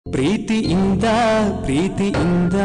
ಪ್ರೀತಿಯಿಂದ ಪ್ರೀತಿಯಿಂದ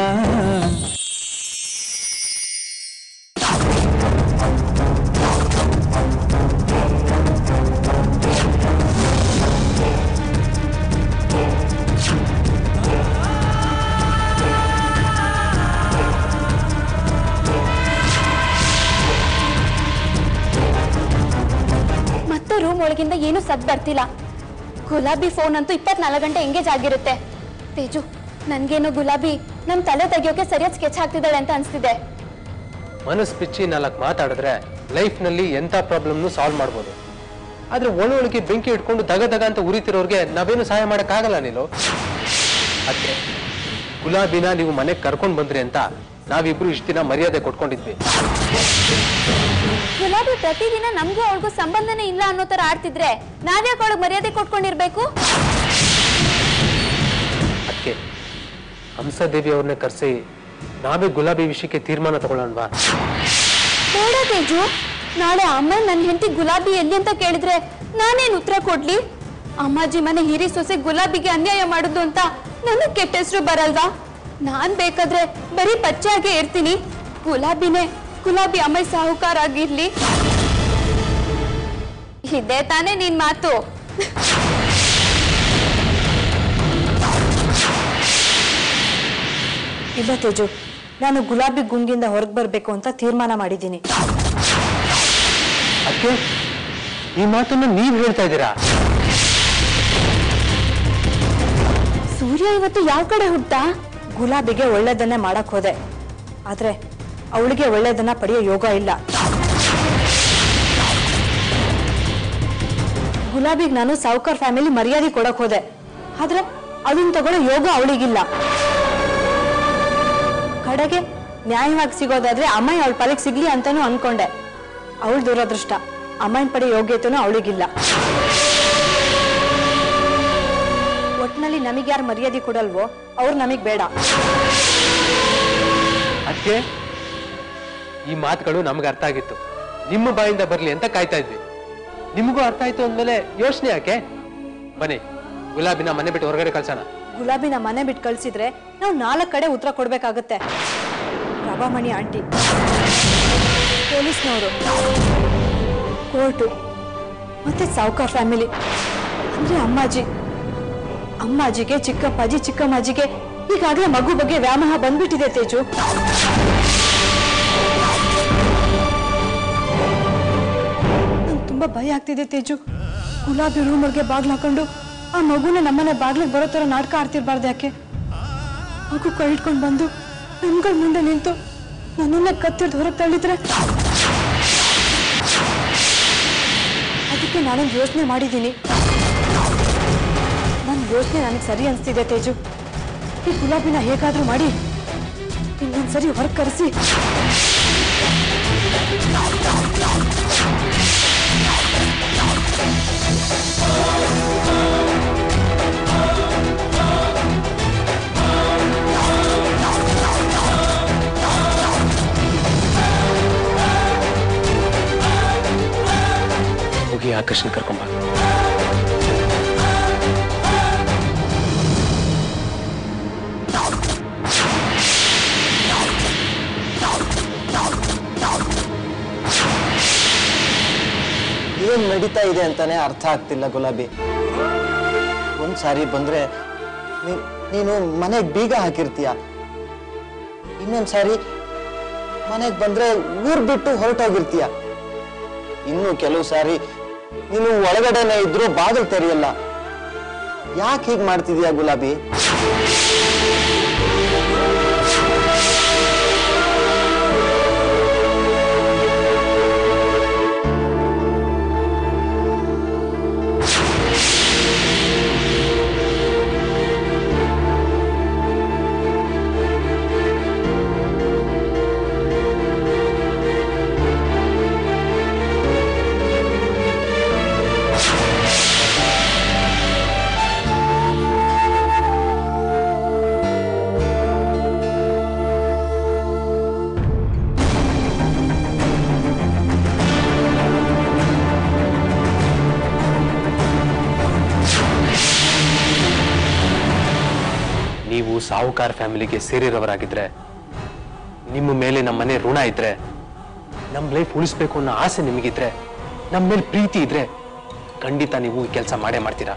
ಮತ್ತೆ ರೂಮ್ ಒಳಗಿಂದ ಏನು ಸದ್ ಬರ್ತಿಲ್ಲ ಗುಲಾಬಿ ಫೋನ್ ಅಂತೂ ಇಪ್ಪತ್ನಾಲ್ಕು ಗಂಟೆ ಎಂಗೇಜ್ ಆಗಿರುತ್ತೆ ತೇಜು ನನ್ಗೇನೋ ಗುಲಾಬಿ ನಮ್ ತಲೆ ತೆಗಿಯೋಕೆ ಸರಿಯಾದ ಸ್ಕೆಚ್ ಹಾಕ್ತಿದ್ದಾಳೆ ಅಂತ ಅನ್ಸ್ತಿದೆ ಮನಸ್ಸು ಬಿಚ್ಚಿ ನಾಲ್ಕು ಮಾತಾಡಿದ್ರೆ ಲೈಫ್ನಲ್ಲಿ ಎಂಥ ಪ್ರಾಬ್ಲಮ್ನು ಸಾಲ್ವ್ ಮಾಡ್ಬೋದು ಆದ್ರೆ ಒಳೊಳಗೆ ಬೆಂಕಿ ಇಟ್ಕೊಂಡು ದಗ ದಗ ಅಂತ ಉರಿತಿರೋರ್ಗೆ ನಾವೇನು ಸಹಾಯ ಮಾಡೋಕ್ಕಾಗಲ್ಲ ನೀನು ಅದಕ್ಕೆ ಗುಲಾಬಿನ ನೀವು ಮನೆಗೆ ಕರ್ಕೊಂಡು ಬಂದ್ರಿ ಅಂತ ನಾವಿಬ್ರು ಇಷ್ಟು ದಿನ ಮರ್ಯಾದೆ ಕೊಟ್ಕೊಂಡಿದ್ವಿ ಗುಲಾಬಿ ಪ್ರತಿದಿನ ನಮ್ಗೂ ಅವಳಿಗೂ ಸಂಬಂಧನೇ ಇಲ್ಲ ಅನ್ನೋ ತರ ಆಡ್ತಿದ್ರೆ ನಾವ್ಯಾಕೆ ಅವಳಿಗೆ ಮರ್ಯಾದೆ ಕೊಟ್ಕೊಂಡಿರ್ಬೇಕು ಅದಕ್ಕೆ ಹಂಸದೇವಿ ಅವ್ರನ್ನೇ ಕರೆಸಿ ನಾವೇ ಗುಲಾಬಿ ವಿಷಯಕ್ಕೆ ತೀರ್ಮಾನ ತಗೊಳ್ಳೋಣವಾ ಬೇಡ ತೇಜು ನಾಳೆ ಅಮ್ಮ ನನ್ನ ಹೆಂಡತಿ ಗುಲಾಬಿ ಎಲ್ಲಿ ಅಂತ ಕೇಳಿದ್ರೆ ನಾನೇನ್ ಉತ್ತರ ಕೊಡ್ಲಿ ಅಮ್ಮಾಜಿ ಮನೆ ಹಿರಿ ಸೊಸೆ ಗುಲಾಬಿಗೆ ಅನ್ಯಾಯ ಮಾಡುದು ಅಂತ ನನಗ್ ಕೆಟ್ಟ ಹೆಸರು ಬರಲ್ವಾ ನಾನ್ ಬೇಕಾದ್ರೆ ಬರೀ ಪಚ್ಚೆಯಾಗೆ ಇರ್ತೀನಿ ಗುಲಾಬಿನೇ ಗುಲಾಬಿ ಅಮ್ಮಯ್ಯ ಸಾಹುಕಾರ ಆಗಿರ್ಲಿ ಇದೇ ತಾನೇ ನಿನ್ ಮಾತು ಇಲ್ಲ ತೇಜು ನಾನು ಗುಲಾಬಿ ಗುಂಗಿಂದ ಹೊರಗೆ ಬರಬೇಕು ಅಂತ ತೀರ್ಮಾನ ಮಾಡಿದ್ದೀನಿ ಅದಕ್ಕೆ ಈ ಮಾತನ್ನ ನೀವ್ ಹೇಳ್ತಾ ಇದ್ದೀರಾ ಸೂರ್ಯ ಇವತ್ತು ಯಾವ ಕಡೆ ಹುಟ್ಟ ಗುಲಾಬಿಗೆ ಒಳ್ಳೇದನ್ನೇ ಮಾಡಕ್ ಹೋದೆ ಆದ್ರೆ ಅವಳಿಗೆ ಒಳ್ಳೇದನ್ನ ಪಡೆಯೋ ಯೋಗ ಇಲ್ಲ ಗುಲಾಬಿಗೆ ನಾನು ಸಾವುಕಾರ್ ಫ್ಯಾಮಿಲಿ ಮರ್ಯಾದೆ ಕೊಡಕ್ ಹೋದೆ ಆದ್ರೆ ಅದನ್ನ ತಗೊಳ್ಳೋ ಯೋಗ ಅವಳಿಗಿಲ್ಲ ಕಡೆಗೆ ನ್ಯಾಯವಾಗಿ ಸಿಗೋದಾದ್ರೆ ಅಮ್ಮಯ್ಯ ಅವಳ ಪಾಲಿಗೆ ಸಿಗ್ಲಿ ಅಂತಾನು ಅನ್ಕೊಂಡೆ ಅವಳ ದುರದೃಷ್ಟ ಅಮ್ಮಯ್ಯನ ಪಡೆ ಯೋಗ್ಯತೆನೂ ಅವಳಿಗಿಲ್ಲ ಒಟ್ನಲ್ಲಿ ನಮಗೆ ಯಾರು ಮರ್ಯಾದೆ ಕೊಡಲ್ವೋ ಅವ್ರು ನಮಗ್ ಬೇಡ ಅದಕ್ಕೆ ಈ ಮಾತುಗಳು ನಮ್ಗೆ ಅರ್ಥ ಆಗಿತ್ತು ನಿಮ್ಮ ಬಾಯಿಂದ ಬರ್ಲಿ ಅಂತ ಕಾಯ್ತಾ ಇದ್ವಿ ನಿಮಗೂ ಅರ್ಥ ಆಯ್ತು ಅಂದ್ಮೇಲೆ ಯೋಚನೆ ಯಾಕೆ ಬನ್ನಿ ಗುಲಾಬಿನ ಮನೆ ಬಿಟ್ಟು ಹೊರಗಡೆ ಕಳ್ಸೋಣ ಗುಲಾಬಿನ ಮನೆ ಬಿಟ್ಟು ಕಳ್ಸಿದ್ರೆ ನಾವು ನಾಲ್ಕು ಕಡೆ ಉತ್ತರ ಕೊಡ್ಬೇಕಾಗತ್ತೆ ರವಾಮಣಿ ಆಂಟಿ ಪೊಲೀಸ್ನವರು ಕೋರ್ಟು ಮತ್ತೆ ಸಾವುಕಾರ್ ಫ್ಯಾಮಿಲಿ ಅಂದ್ರೆ ಅಮ್ಮಾಜಿ ಅಮ್ಮಾಜಿಗೆ ಚಿಕ್ಕಪ್ಪಾಜಿ ಚಿಕ್ಕಮ್ಮಾಜಿಗೆ ಈಗಾಗಲೇ ಮಗು ಬಗ್ಗೆ ವ್ಯಾಮೋಹ ಬಂದ್ಬಿಟ್ಟಿದೆ ತೇಜು ನಂಗೆ ತುಂಬಾ ಭಯ ಆಗ್ತಿದೆ ತೇಜು ಗುಲಾಬಿ ರೂಮ್ ಒಳಗೆ ಬಾಗ್ಲು ಹಾಕೊಂಡು ಆ ಮಗುನ ನಮ್ಮನೆ ಬಾಗ್ಲಿಗೆ ಬರೋ ಥರ ನಾಟಕ ಆಡ್ತಿರ್ಬಾರ್ದು ಯಾಕೆ ಮಗು ಕೈ ಹಿಡ್ಕೊಂಡು ಬಂದು ನಮ್ಗಳ ಮುಂದೆ ನಿಂತು ನನ್ನನ್ನ ಕತ್ತಿರ್ದು ಹೊರಗೆ ತಳ್ಳಿದ್ರೆ ಅದಕ್ಕೆ ನಾನೊಂದು ಯೋಚನೆ ಮಾಡಿದ್ದೀನಿ ನನ್ನ ಯೋಚನೆ ನನಗೆ ಸರಿ ಅನಿಸ್ತಿದೆ ತೇಜು ಈ ಗುಲಾಬಿನ ಹೇಗಾದ್ರೂ ಮಾಡಿ ಇನ್ನೊಂದ್ಸರಿ ಹೊರಗೆ ಕರೆಸಿ ಹೋಗಿ ಆಕರ್ಷಣೆ ಕರ್ಕೊಂಬ ಏನ್ ನಡೀತಾ ಇದೆ ಅಂತಾನೆ ಅರ್ಥ ಆಗ್ತಿಲ್ಲ ಗುಲಾಬಿ ಒಂದ್ ಸಾರಿ ಬಂದ್ರೆ ನೀ- ನೀನು ಮನೆಗ್ ಬೀಗ ಹಾಕಿರ್ತೀಯ ಇನ್ನೊಂದ್ ಸಾರಿ ಮನೆಗ್ ಬಂದ್ರೆ ಊರ್ ಬಿಟ್ಟು ಹೊರಟೋಗಿರ್ತೀಯ ಇನ್ನು ಕೆಲವು ಸಾರಿ ನೀನು ಒಳಗಡೆನೆ ಇದ್ರೂ ಬಾಗಿಲು ತೆರೆಯಲ್ಲ ಯಾಕೆ ಹೀಗ್ ಮಾಡ್ತಿದ್ಯಾ ಗುಲಾಬಿ ನೀವು ಸಾಹುಕಾರ ಫ್ಯಾಮಿಲಿಗೆ ಸೇರಿರೋರಾಗಿದ್ರೆ ನಿಮ್ಮ ಮೇಲೆ ನಮ್ಮ ಮನೆ ಋಣ ಇದ್ರೆ ನಮ್ಮ ಲೈಫ್ ಉಳಿಸ್ಬೇಕು ಅನ್ನೋ ಆಸೆ ನಿಮಗಿದ್ರೆ ನಮ್ಮ ಮೇಲೆ ಪ್ರೀತಿ ಇದ್ರೆ ಖಂಡಿತ ನೀವು ಈ ಕೆಲಸ ಮಾಡೇ ಮಾಡ್ತೀರಾ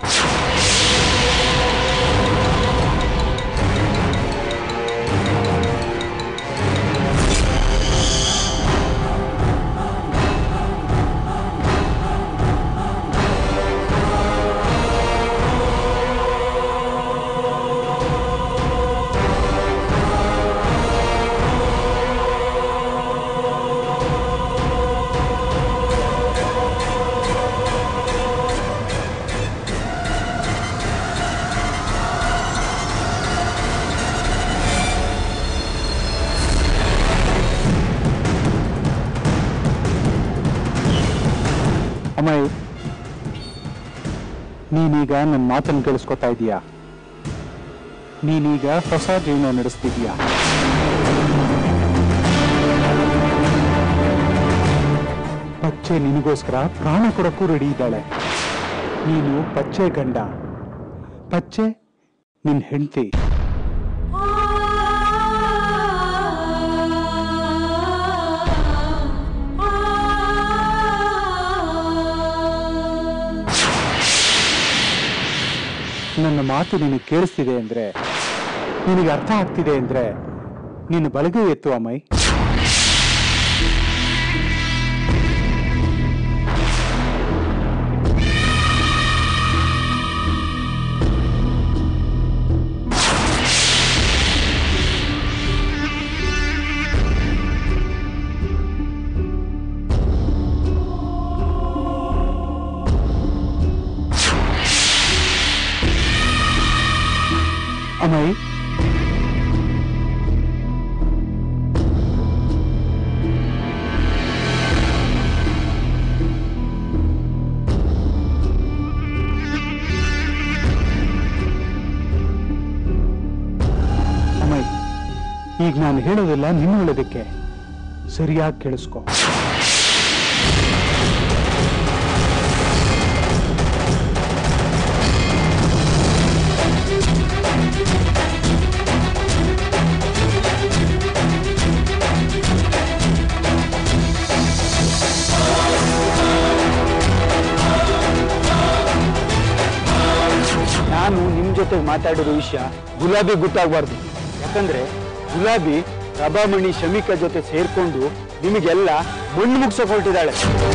ಅಮ್ಮಯ್ಯ ನೀನೀಗ ನನ್ನ ಮಾತನ್ನು ಕೇಳಿಸ್ಕೊತಾ ಇದೀಯಾ ನೀನೀಗ ಹೊಸ ಜೀವನ ನಡೆಸ್ತಿದೀಯಾ ಪಚ್ಚೆ ನಿನಗೋಸ್ಕರ ಪ್ರಾಣ ಕೊಡಕ್ಕೂ ರೆಡಿ ಇದ್ದಾಳೆ ನೀನು ಪಚ್ಚೆ ಗಂಡ ಪಚ್ಚೆ ನಿನ್ ಹೆಂಡತಿ ನನ್ನ ಮಾತು ನಿನಗೆ ಕೇಳಿಸ್ತಿದೆ ಅಂದ್ರೆ ನಿನಗೆ ಅರ್ಥ ಆಗ್ತಿದೆ ಅಂದ್ರೆ ನಿನ್ನ ಬಲಗೈ ಎತ್ತು ಅಮ್ಮೈ ಅಮ್ಮೈ ಅಮ್ಮೈ ಈಗ ನಾನು ಹೇಳೋದಿಲ್ಲ ನಿನ್ನ ಹೇಳೋದಕ್ಕೆ ಸರಿಯಾಗಿ ಕೇಳಿಸ್ಕೊ ನಾನು ನಿಮ್ ಜೊತೆ ಮಾತಾಡಿರೋ ವಿಷಯ ಗುಲಾಬಿ ಗೊತ್ತಾಗಬಾರ್ದು ಯಾಕಂದ್ರೆ ಗುಲಾಬಿ ಪ್ರಭಾಮಣಿ ಶಮಿಕಾ ಜೊತೆ ಸೇರ್ಕೊಂಡು ನಿಮಗೆಲ್ಲ ಮಣ್ಣು ಮುಗ್ಸೋಕ್ ಹೊರಟಿದ್ದಾಳೆ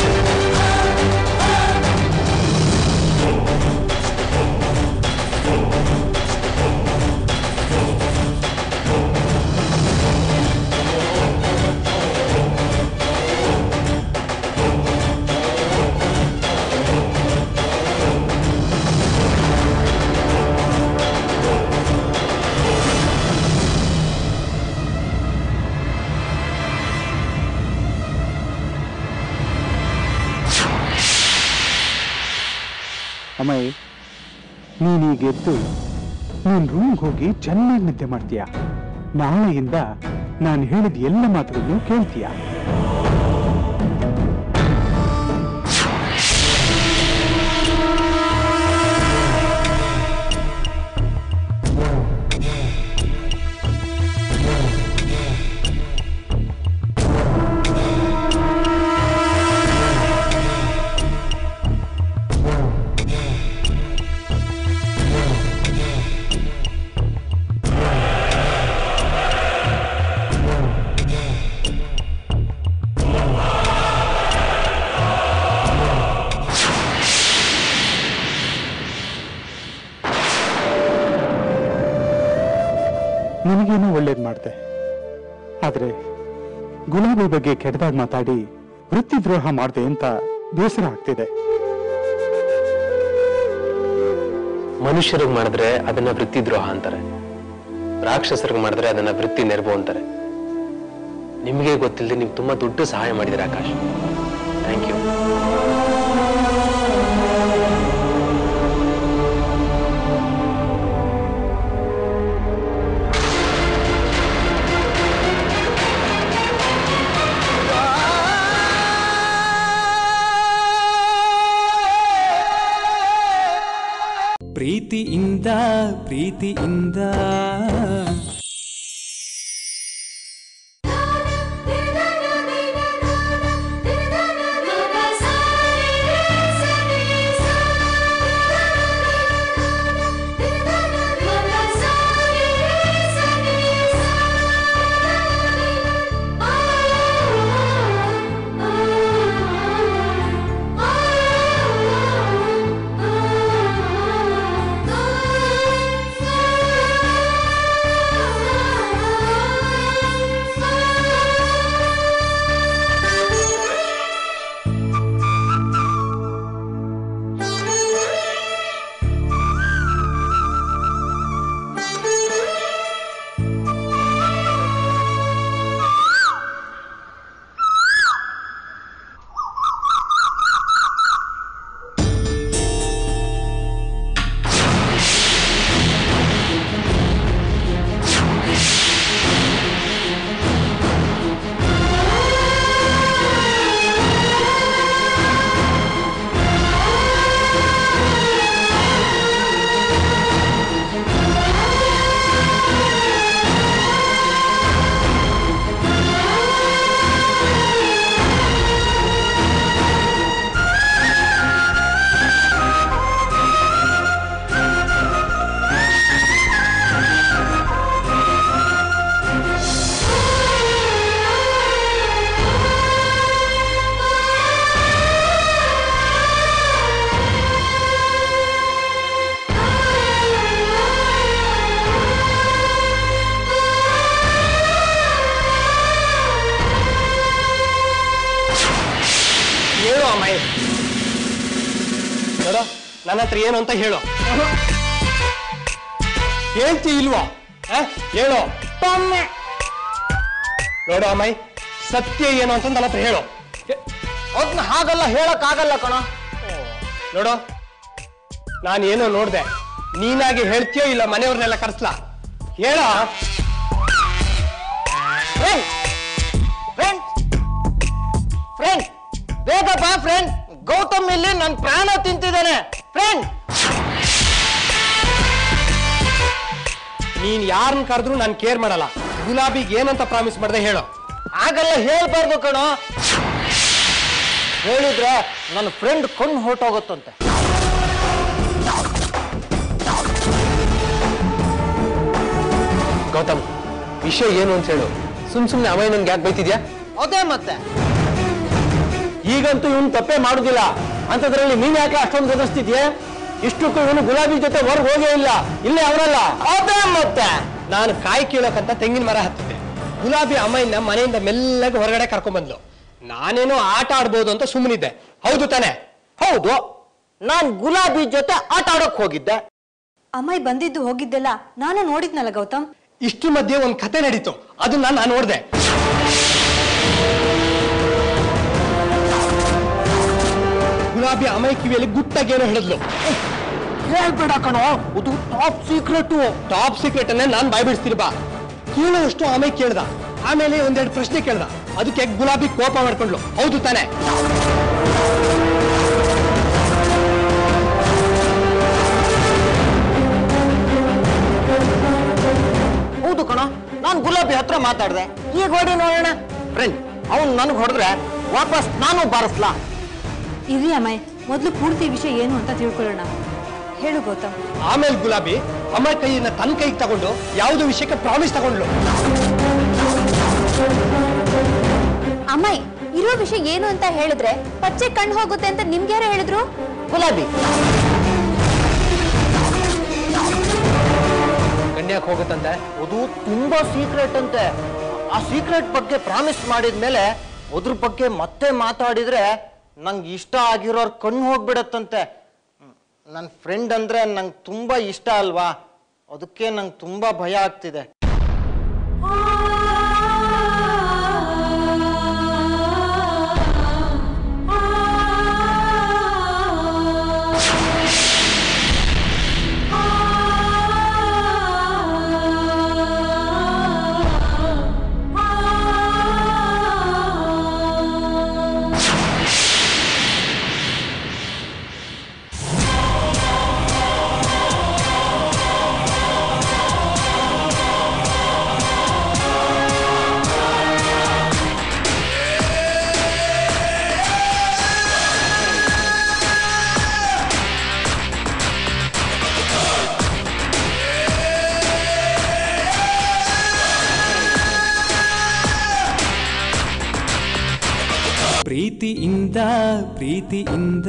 ಅಮ್ಮಯ್ಯ ನೀನೀಗ ಎದ್ದು ನೀನ್ ರೂಮ್ಗೆ ಹೋಗಿ ಚೆನ್ನಾಗಿ ನಿದ್ದೆ ಮಾಡ್ತೀಯ ನಾಳೆಯಿಂದ ನಾನು ಹೇಳಿದ ಎಲ್ಲ ಮಾತುಗಳನ್ನು ಕೇಳ್ತೀಯ ನಿನಗೇನೋ ಒಳ್ಳೇದು ಮಾಡ್ದೆ ಆದ್ರೆ ಗುಲಾಬಿ ಬಗ್ಗೆ ಕೆಟ್ಟದಾಗಿ ಮಾತಾಡಿ ವೃತ್ತಿದ್ರೋಹ ಮಾಡ್ದೆ ಅಂತ ಬೇಸರ ಆಗ್ತಿದೆ ಮನುಷ್ಯರಿಗೆ ಮಾಡಿದ್ರೆ ಅದನ್ನ ವೃತ್ತಿದ್ರೋಹ ಅಂತಾರೆ ರಾಕ್ಷಸರಿಗೆ ಮಾಡಿದ್ರೆ ಅದನ್ನ ವೃತ್ತಿ ನೆರವು ಅಂತಾರೆ ನಿಮಗೆ ಗೊತ್ತಿಲ್ಲದೆ ನೀವು ತುಂಬಾ ದೊಡ್ಡ ಸಹಾಯ ಮಾಡಿದಿರ ಆಕಾಶ್ ಥ್ಯಾಂಕ್ ಯು ಪ್ರೀತಿಯಿಂದ ಪ್ರೀತಿಯಿಂದ ಹೇಳು ಅಮ್ಮಾಯಿ ನೋಡು ನನ್ನ ಹತ್ರ ಏನು ಅಂತ ಹೇಳು ಹೇಳ್ತಿ ಇಲ್ವೋ ಆ? ಹೇಳು ನೋಡು ಅಮ್ಮಾಯಿ ಸತ್ಯ ಏನು ಅಂತ ನನ್ನ ಹತ್ರ ಹೇಳು ಅದನ್ನ ಹಾಗಲ್ಲ ಹೇಳಕ್ ಆಗಲ್ಲ ಕಣ ನೋಡು ನಾನು ಏನೋ ನೋಡ್ದೆ ನೀನಾಗಿ ಹೇಳ್ತೀಯೋ ಇಲ್ಲ ಮನೆಯವ್ರನ್ನೆಲ್ಲ ಕರ್ಸ್ಲಾ ಹೇಳ ಫ್ರೆಂಡ್ ಫ್ರೆಂಡ್ ಫ್ರೆಂಡ್ ಬೇಗ ಬಾ ಫ್ರೆಂಡ್ ಗೌತಮ್ ಇಲ್ಲಿ ನನ್ನ ಪ್ರಾಣ ತಿಂತಿದ್ದಾನೆ ಫ್ರೆಂಡ್ ನೀನ್ ಯಾರನ್ನ ಕರೆದ್ರು ನಾನು ಕೇರ್ ಮಾಡಲ್ಲ ಗುಲಾಬಿಗೆ ಏನಂತ ಪ್ರಾಮಿಸ್ ಮಾಡ್ದೆ ಹೇಳು ಆಗಲ್ಲ ಹೇಳ್ಬಾರ್ದು ಕಣೋ ಹೇಳಿದ್ರೆ ನನ್ನ ಫ್ರೆಂಡ್ ಕಣ್ಣು ಹೊರಟೋಗುತ್ತಂತೆ ಗೌತಮ್ ವಿಷಯ ಏನು ಅಂತ ಹೇಳು ಸುಮ್ ಸುಮ್ನೆ ಅಮೈ ನನ್ಗೆ ಯಾಕೆ ಬೈತಿದ್ಯಾ ಅದೇ ಮತ್ತೆ ಈಗಂತೂ ಇವನು ತಪ್ಪೇ ಮಾಡುದಿಲ್ಲ ಅಂತದ್ರಲ್ಲಿ ನೀನ್ ಯಾಕೆ ಅಷ್ಟೊಂದು ಗದಸ್ತಿದ್ಯೆ ಇಷ್ಟಕ್ಕೂ ಇವನು ಗುಲಾಬಿ ಜೊತೆ ಹೊರಗೆ ಹೋಗೇ ಇಲ್ಲ ಇಲ್ಲೇ ಅವರಲ್ಲ ಅದೇ ಮತ್ತೆ ನಾನು ಕಾಯಿ ಕೀಳೋಕಂತ ತೆಂಗಿನ ಮರ ಹತ್ತಿದ್ದೆ ಗುಲಾಬಿ ಅಮ್ಮಯ್ಯನ ಮನೆಯಿಂದ ಮೆಲ್ಲಗೆ ಹೊರಗಡೆ ಕರ್ಕೊಂಡ್ಬಂದ್ಲು ನಾನೇನೋ ಆಟ ಆಡ್ಬೋದು ಅಂತ ಸುಮ್ಮನಿದ್ದೆ ಹೌದು ತಾನೆ ಹೌದು ನಾನ್ ಗುಲಾಬಿ ಜೊತೆ ಆಟ ಆಡಕ್ ಹೋಗಿದ್ದೆ ಅಮ್ಮಾಯಿ ಬಂದಿದ್ದು ಹೋಗಿದ್ದೆಲ್ಲ ನಾನು ನೋಡಿದ್ನಲ್ಲ ಗೌತಮ್ ಇಷ್ಟು ಮಧ್ಯೆ ಒಂದು ಕತೆ ನಡೀತು ಅದನ್ನ ನಾನು ನೋಡ್ದೆ ಗುಲಾಬಿ ಅಮೈ ಕಿವಿಯಲ್ಲಿ ಗುಟ್ಟಾಗಿ ಏನೋ ಹೇಳಿದ್ಲು ಹೇಳ್ಬೇಡ ಕಣೋ ಅದು ಟಾಪ್ ಸೀಕ್ರೆಟ್ ಟಾಪ್ ಸೀಕ್ರೆಟ್ ಅನ್ನೇ ನಾನು ಬಾಯ್ ಬಿಡಿಸ್ತೀನಿ ಬಾ ಕೇಳೋಷ್ಟು ಆಮೆ ಕೇಳ್ದ ಆಮೇಲೆ ಒಂದೆರಡು ಪ್ರಶ್ನೆ ಕೇಳ್ದ ಅದಕ್ಕೆ ಗುಲಾಬಿ ಕೋಪ ಮಾಡ್ಕೊಂಡ್ಲು ಹೌದು ತಾನೆ ಹೌದು ಕಣ ನಾನ್ ಗುಲಾಬಿ ಹತ್ರ ಮಾತಾಡ್ದೆ ಈಗ ಹೊಡಿ ನೋಡೋಣ ಫ್ರೆಂಡ್ ಅವ್ನು ನನ್ಗೆ ಹೊಡೆದ್ರೆ ವಾಪಸ್ ನಾನು ಬಾರಿಸ್ಲಾ ಇರಿ ಅಮ್ಮಾಯಿ ಮೊದಲು ಪೂರ್ತಿ ವಿಷಯ ಏನು ಅಂತ ತಿಳ್ಕೊಳ್ಳೋಣ ಹೇಳು ಗೌತಮ್ ಆಮೇಲೆ ಗುಲಾಬಿ ಅಮ್ಮ ಕೈಯನ್ನ ತನ್ನ ಕೈಗೆ ತಗೊಂಡು ಯಾವುದೋ ವಿಷಯಕ್ಕೆ ಪ್ರಾಮಿಸ್ ತಗೊಂಡ್ಲು ಅಮ್ಮಾಯಿ ಇರೋ ವಿಷಯ ಏನು ಅಂತ ಹೇಳಿದ್ರೆ ಪಚ್ಚೆ ಕಣ್ಣು ಹೋಗುತ್ತೆ ಅಂತ ನಿಮ್ಗೆ ಯಾರು ಹೇಳಿದ್ರು ಗುಲಾಬಿ ಗಣ್ಯಕ್ಕೆ ಹೋಗುತ್ತಂತೆ ಅದು ತುಂಬಾ ಸೀಕ್ರೆಟ್ ಅಂತೆ ಆ ಸೀಕ್ರೆಟ್ ಬಗ್ಗೆ ಪ್ರಾಮಿಸ್ ಮಾಡಿದ್ಮೇಲೆ ಅದ್ರ ಬಗ್ಗೆ ಮತ್ತೆ ಮಾತಾಡಿದ್ರೆ ನಂಗೆ ಇಷ್ಟ ಆಗಿರೋರ್ ಕಣ್ಣು ಹೋಗ್ಬಿಡತ್ತಂತೆ ನನ್ನ ಫ್ರೆಂಡ್ ಅಂದ್ರೆ ನಂಗೆ ತುಂಬಾ ಇಷ್ಟ ಅಲ್ವಾ ಅದಕ್ಕೆ ನಂಗೆ ತುಂಬಾ ಭಯ ಆಗ್ತಿದೆ ಪ್ರೀತಿಯಿಂದ ಪ್ರೀತಿಯಿಂದ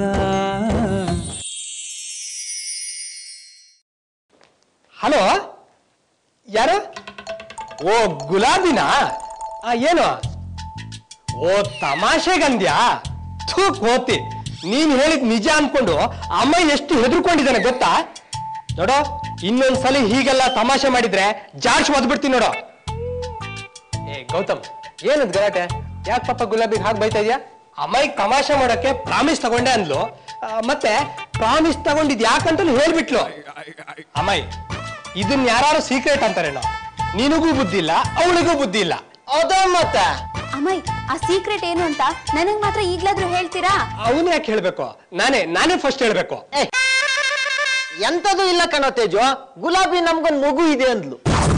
ಹಲೋ ಯಾರು ಓ ಗುಲಾಬಿನಾ ಆ, ಏನು ಓ ತಮಾಷೆಗಂದ್ಯಾ ಥೂ ಕೋತಿ ನೀನ್ ಹೇಳಿದ್ ನಿಜ ಅನ್ಕೊಂಡು ಅಮ್ಮ ಎಷ್ಟು ಹೆದರ್ಕೊಂಡಿದ್ದಾನೆ ಗೊತ್ತಾ ನೋಡೋ ಇನ್ನೊಂದ್ಸಲಿ ಹೀಗೆಲ್ಲ ತಮಾಷೆ ಮಾಡಿದ್ರೆ ಜಾಡ್ಸ್ ಒದ್ಬಿಡ್ತೀನಿ ನೋಡೋ ಏ ಗೌತಮ್ ಏನದ್ ಗಲಾಟೆ ಯಾಕೆ ಪಾಪ ಗುಲಾಬಿಗೆ ಹಾಗೆ ಬೈತಾ ಇದೆಯಾ ಅಮ್ಮಾಯಿಗೆ ತಮಾಷೆ ಮಾಡೋಕೆ ಪ್ರಾಮಿಸ್ ತಗೊಂಡೆ ಅಂದ್ಲು ಆ, ಮತ್ತೆ ಪ್ರಾಮಿಸ್ ತಗೊಂಡಿದ್ ಯಾಕಂತಲೂ ಹೇಳ್ಬಿಟ್ಲು ಅಮ್ಮಾಯಿ ಇದನ್ನ ಯಾರು ಸೀಕ್ರೆಟ್ ಅಂತಾರೇನೋ ನಿನಗೂ ಬುದ್ಧಿ ಇಲ್ಲ ಅವಳಿಗೂ ಬುದ್ಧಿ ಇಲ್ಲ ಅದೇ ಮತ್ತೆ ಅಮ್ಮಯ್ ಆ ಸೀಕ್ರೆಟ್ ಏನು ಅಂತ ನನಗ್ ಮಾತ್ರ ಈಗ್ಲಾದ್ರೂ ಹೇಳ್ತೀರಾ ಅವನು ಯಾಕೆ ಹೇಳ್ಬೇಕು ನಾನೇ ನಾನೇ ಫಸ್ಟ್ ಹೇಳ್ಬೇಕು ಏ ಎಂತದು ಇಲ್ಲ ಕಣೋ ತೇಜು ಗುಲಾಬಿ ನಮ್ಗೊಂದ್ ಮಗು ಇದೆ ಅಂದ್ಲು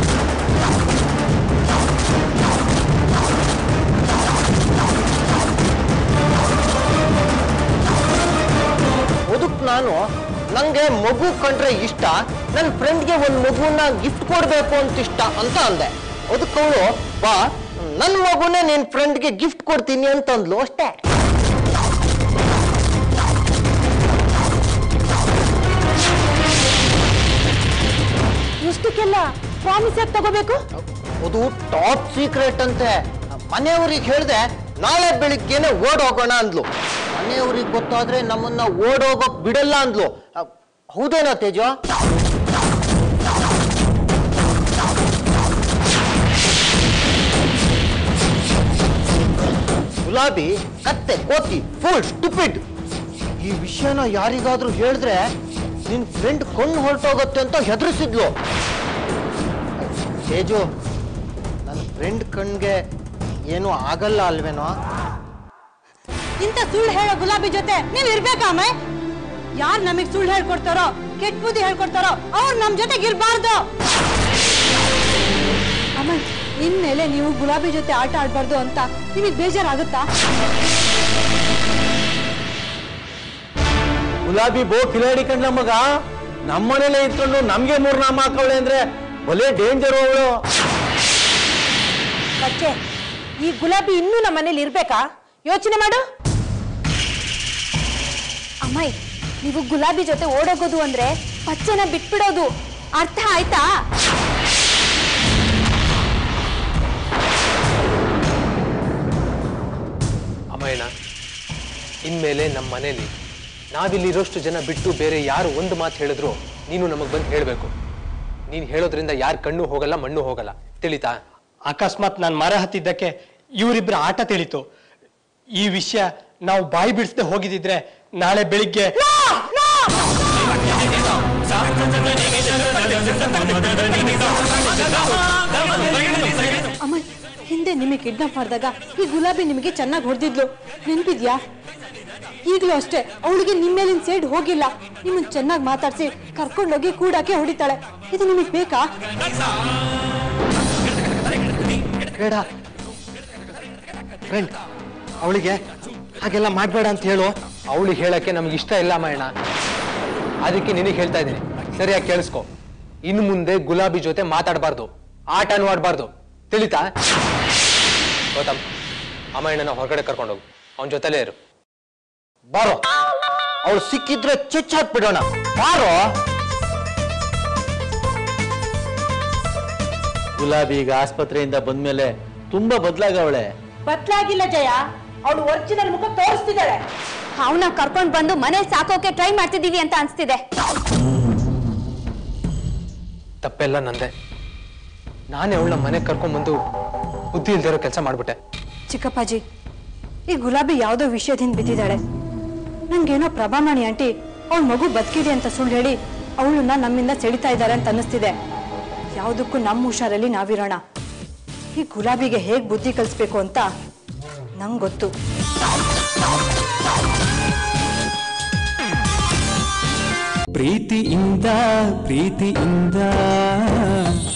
ಅದಕ್ ನಾನು ನಂಗೆ ಮಗು ಕಂಡ್ರೆ ಇಷ್ಟ ನನ್ನ ಫ್ರೆಂಡ್ಗೆ ಒಂದ್ ಮಗುನ ಗಿಫ್ಟ್ ಕೊಡ್ಬೇಕು ಅಂತ ಇಷ್ಟ ಅಂತ ಅಂದೆ ಅದಕ್ಕೆ ಅವಳು ಬಾ ನನ್ನ ಮಗುನೇ ನಿನ್ ಫ್ರೆಂಡ್ಗೆ ಗಿಫ್ಟ್ ಕೊಡ್ತೀನಿ ಅಂತಂದ್ಲು ಅಷ್ಟೇ ಇಷ್ಟಕ್ಕೆಲ್ಲ ಪ್ರಾಮಿಸ್ ಯಾಕೆ ತಗೋಬೇಕು ಅದು ಟಾಪ್ ಸೀಕ್ರೆಟ್ ಅಂತೆ ಮನೆಯವ್ರಿಗೆ ಹೇಳ್ದೆ ನಾಳೆ ಬೆಳಿಗ್ಗೆನೆ ಓಡ್ ಹೋಗೋಣ ಅಂದ್ಲು ಮನೆಯವ್ರಿಗೆ ಗೊತ್ತಾದ್ರೆ ನಮ್ಮನ್ನ ಓಡೋಗೋಕ್ ಬಿಡಲ್ಲ ಅಂದ್ಲು ಅ, ಹೌದೇನೋ ತೇಜು ಗುಲಾಬಿ ಕತ್ತೆ ಕೋತಿ ಫುಲ್ ಸ್ಟುಪಿಡ್ ಈ ವಿಷಯನ ಯಾರಿಗಾದ್ರೂ ಹೇಳಿದ್ರೆ ನಿನ್ ಫ್ರೆಂಡ್ ಕೊಂಡು ಹೊರಟೋಗುತ್ತೆ ಅಂತ ಹೆದರಿಸಿದ್ಲು ತೇಜು ನನ್ನ ಫ್ರೆಂಡ್ ಕಣ್ಗೆ ಏನು ಆಗಲ್ಲ ಅಲ್ವೇನೋ ಇಂಥ ಸುಳ್ಳು ಹೇಳೋ ಗುಲಾಬಿ ಜೊತೆ ನೀವ್ ಇರ್ಬೇಕಾ ಅಮ್ಮ ಯಾರು ನಮಗ್ ಸುಳ್ಳು ಹೇಳ್ಕೊಡ್ತಾರೋ ಕೆಟ್ಟ ಬುದ್ಧಿ ಹೇಳ್ಕೊಡ್ತಾರೋ ಅವ್ರು ನಮ್ ಜೊತೆಗೆ ಇರ್ಬಾರ್ದು ಅಮ್ಮ ಇನ್ಮೇಲೆ ನೀವು ಗುಲಾಬಿ ಜೊತೆ ಆಟ ಆಡ್ಬಾರ್ದು ಅಂತ ನಿಮಗ್ ಬೇಜಾರಾಗುತ್ತಾ ಗುಲಾಬಿ ಬೋ ಕಿಲಾಡಿ ಕಂಡ್ಲ ಮಗ ನಮ್ಮನೇಲೆ ಇಟ್ಕೊಂಡು ನಮ್ಗೆ ಮೂರ್ ನಾಮ ಹಾಕವಳೆ ಅಂದ್ರೆ ಒಳ್ಳೆ ಡೇಂಜರ್ ಅವಳು ಬಚ್ಚೆ ಈ ಗುಲಾಬಿ ಇನ್ನೂ ನಮ್ಮ ಮನೇಲಿ ಇರ್ಬೇಕಾ ಯೋಚನೆ ಮಾಡು ಅಮ್ಮಾಯಿ ನೀವು ಗುಲಾಬಿ ಜೊತೆ ಓಡೋಗೋದು ಅಂದ್ರೆ ಪಚ್ಚೆನ ಬಿಟ್ಬಿಡೋದು ಅರ್ಥ ಆಯ್ತಾ ಅಮ್ಮಯ್ಯಣ್ಣ ಇನ್ಮೇಲೆ ನಮ್ಮ ಮನೇಲಿ ನಾವಿಲ್ಲಿರೋಷ್ಟು ಜನ ಬಿಟ್ಟು ಬೇರೆ ಯಾರು ಒಂದು ಮಾತು ಹೇಳಿದ್ರು ನೀನು ನಮಗೆ ಬಂದು ಹೇಳಬೇಕು ನೀನು ಹೇಳೋದ್ರಿಂದ ಯಾರ ಕಣ್ಣು ಹೋಗಲ್ಲ ಮಣ್ಣು ಹೋಗಲ್ಲ ತಿಳಿತಾ ಅಕಸ್ಮಾತ್ ನಾನು ಮರ ಹತ್ತಿದ್ದಕ್ಕೆ ಇವರಿಬ್ಬರ ಆಟ ತಿಳಿತು ಈ ವಿಷಯ ನಾವು ಬಾಯಿ ಬಿಡಿಸದೆ ಹೋಗಿದ್ದಿದ್ರೆ ನಾಳೆ ಬೆಳಿಗ್ಗೆ ಅಮ್ಮ ಹಿಂದೆ ನಿಮಗೆ ಕಿಡ್ನಾಪ್ ಮಾಡಿದಾಗ ಈ ಗುಲಾಬಿ ನಿಮಗೆ ಚೆನ್ನಾಗಿ ಹೊಡೆದಿದ್ಲು ನೆನ್ಪಿದ್ಯಾ ಈಗಲೂ ಅಷ್ಟೇ ಅವಳಿಗೆ ನಿಮ್ಮ ಮೇಲಿನ ಸೇಡ್ ಹೋಗಿಲ್ಲ ನಿಮ್ಮನ್ನ ಚೆನ್ನಾಗಿ ಮಾತಾಡ್ಸಿ ಕರ್ಕೊಂಡೋಗಿ ಕೂಡಾಕೆ ಹೊಡಿತಾಳೆ ಇದು ನಿಮಗೆ ಬೇಕಾ ಬೇಡ ಫ್ರೆಂಡ್ ಅವಳಿಗೆ ಹಾಗೆಲ್ಲ ಮಾಡ್ಬೇಡ ಅಂತ ಹೇಳು ಅವಳಿಗೆ ಹೇಳಕ್ಕೆ ನಮ್ಗೆ ಇಷ್ಟ ಇಲ್ಲ ಅಮ್ಮಯ್ಯಣ್ಣ ಅದಕ್ಕೆ ನಿನಗೆ ಹೇಳ್ತಾ ಇದ್ದೀನಿ ಸರಿಯಾಗಿ ಕೇಳಿಸ್ಕೊ ಇನ್ನು ಮುಂದೆ ಗುಲಾಬಿ ಜೊತೆ ಮಾತಾಡಬಾರ್ದು ಆಟನೂ ಆಡಬಾರ್ದು ತಿಳಿತಾ ಗೌತಮ್ ಅಮ್ಮಯ್ಯಣ್ಣನ ಹೊರಗಡೆ ಕರ್ಕೊಂಡೋಗು ಅವನ ಜೊತೆಲೇ ಇರು ಬಾರೋ ಅವಳು ಸಿಕ್ಕಿದ್ರೆ ಚುಚ್ಚಾಕ್ ಬಿಡೋಣ ಬಾರೋ ಗುಲಾಬಿ ಈಗ ಆಸ್ಪತ್ರೆಯಿಂದ ಬಂದ್ಮೇಲೆ ತುಂಬಾ ಬದಲಾಗವಳೆ ಬತ್ಲಾಗಿಲ್ಲ ಜಯ ಅವಳು ಒರಿಜಿನಲ್ ಮುಖ ತೋರಿಸ್ತಿದ್ದಾಳೆ ಅವನ ಕರ್ಕೊಂಡ್ ಬಂದು ಮನೆ ಸಾಕೋಕೆ ಟ್ರೈ ಮಾಡ್ತಿದೀವಿ ಅಂತ ಅನ್ಸ್ತಿದೆ ತಪ್ಪೆಲ್ಲ ನಂದೆ ನಾನೇ ಅವಳನ್ನ ಮನೆಗೆ ಕರ್ಕೊಂಡ್ಬಂದು ಬುದ್ಧಿ ಇಲ್ದಿರೋ ಕೆಲಸ ಮಾಡ್ಬಿಟ್ಟೆ ಚಿಕ್ಕಪ್ಪಾಜಿ ಈ ಗುಲಾಬಿ ಯಾವುದೋ ವಿಷಯದಿಂದ ಬಿದ್ದಿದ್ದಾಳೆ ನಂಗೇನೋ ಪ್ರಭಾಮಣಿ ಆಂಟಿ ಅವಳ ಮಗು ಬದುಕಿದೆ ಅಂತ ಸುಳ್ಳು ಹೇಳಿ ಅವಳನ್ನ ನಮ್ಮಿಂದ ಸೆಳಿತಾ ಇದ್ದಾರೆ ಅಂತ ಅನ್ನಿಸ್ತಿದೆ ಯಾವುದಕ್ಕೂ ನಮ್ಮ ಹುಷಾರಲ್ಲಿ ನಾವಿರೋಣ ಈ ಗುಲಾಬಿಗೆ ಹೇಗೆ ಬುದ್ಧಿ ಕಲಿಸ್ಬೇಕು ಅಂತ ನಂಗೆ ಗೊತ್ತು ಪ್ರೀತಿಯಿಂದ ಪ್ರೀತಿಯಿಂದ